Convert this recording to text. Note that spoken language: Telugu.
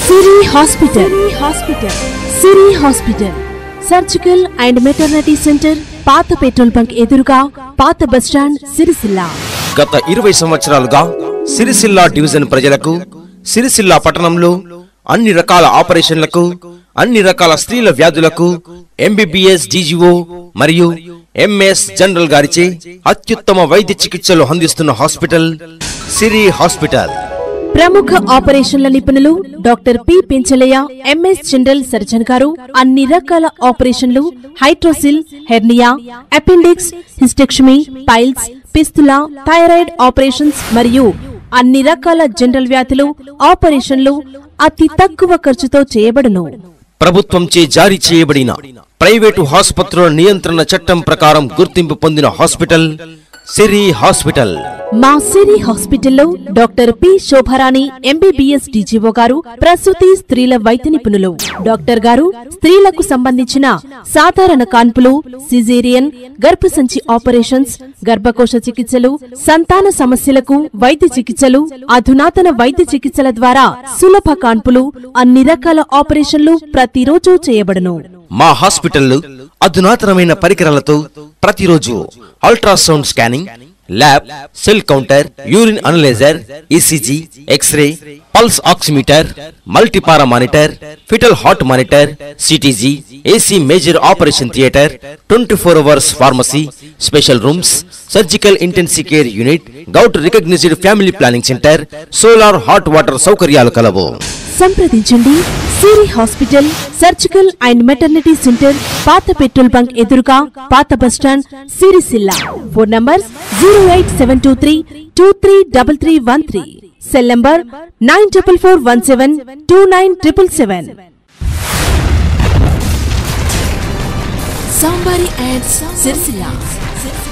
Siri hospital hospital Siri hospital surgical and maternity centre పాత పెట్రోల్ బంక్ ఎదురుగా పాత బస్టాండ్ సిరిసిల్ల గత ఇరవై సంవత్సరాలుగా సిరిసిల్ల డివిజన్ ప్రజలకు సిరిసిల్ల పట్టణంలో అన్ని రకాల ఆపరేషన్లకు అన్ని రకాల స్త్రీల వ్యాధులకు ఎంబీబీఎస్ జీజీఓ మరియు ఎంఎస్ జనరల్ గారిచే అత్యుత్తమ వైద్య చికిత్సలు అందిస్తున్న హాస్పిటల్ సిరి హాస్పిటల్ ప్రముఖ ఆపరేషన్ల నిపుణులు doctor P Penchalaiah MS general surgeon garu అన్ని రకాల ఆపరేషన్లు hydrocele hernia appendix hysterectomy piles fistula thyroid operations మరియు అన్ని రకాల జనరల్ వ్యాధులు ఆపరేషన్లు అతి తక్కువ ఖర్చుతో చేయబడును ప్రభుత్వంచే జారీ చేయబడిన ప్రైవేటు ఆసుపత్రుల నియంత్రణ చట్టం ప్రకారం గుర్తింపు పొందిన హాస్పిటల్ సిరి హాస్పిటల్ మా సిరి హాస్పిటల్లో doctor P Shobharani MBBS DGO garu ప్రసూతి స్త్రీల వైద్య నిపుణులు డాక్టర్ గారు స్త్రీలకు సంబంధించిన సాధారణ కాన్పులు సిజేరియన్ గర్భసంచి ఆపరేషన్స్ గర్భకోశ చికిత్సలు సంతాన సమస్యలకు వైద్య చికిత్సలు అధునాతన వైద్య చికిత్సల ద్వారా సులభ కాన్పులు అన్ని రకాల ఆపరేషన్లు ప్రతిరోజు చేయబడును మా హాస్పిటల్ అధునాతనమైన పరికరాలతో ప్రతిరోజు ultrasound scanning lab cell counter urine analyser ECG X ray pulse oximeter multipara monitor foetal heart monitor CTG AC major operation theatre twenty four hours pharmacy special rooms surgical intensive care unit govt recognised family planning centre solar hot water సౌకర్యాలు కలవు సంప్రదించండి Siri hospital surgical and maternity centre పాత పెట్రోల్ బంక్ ఎదురుగా పాత bus stand Sircilla phone number zero eight seven two three two three double three one three cell number nine double four one seven two nine triple seven Sambari and Sircilla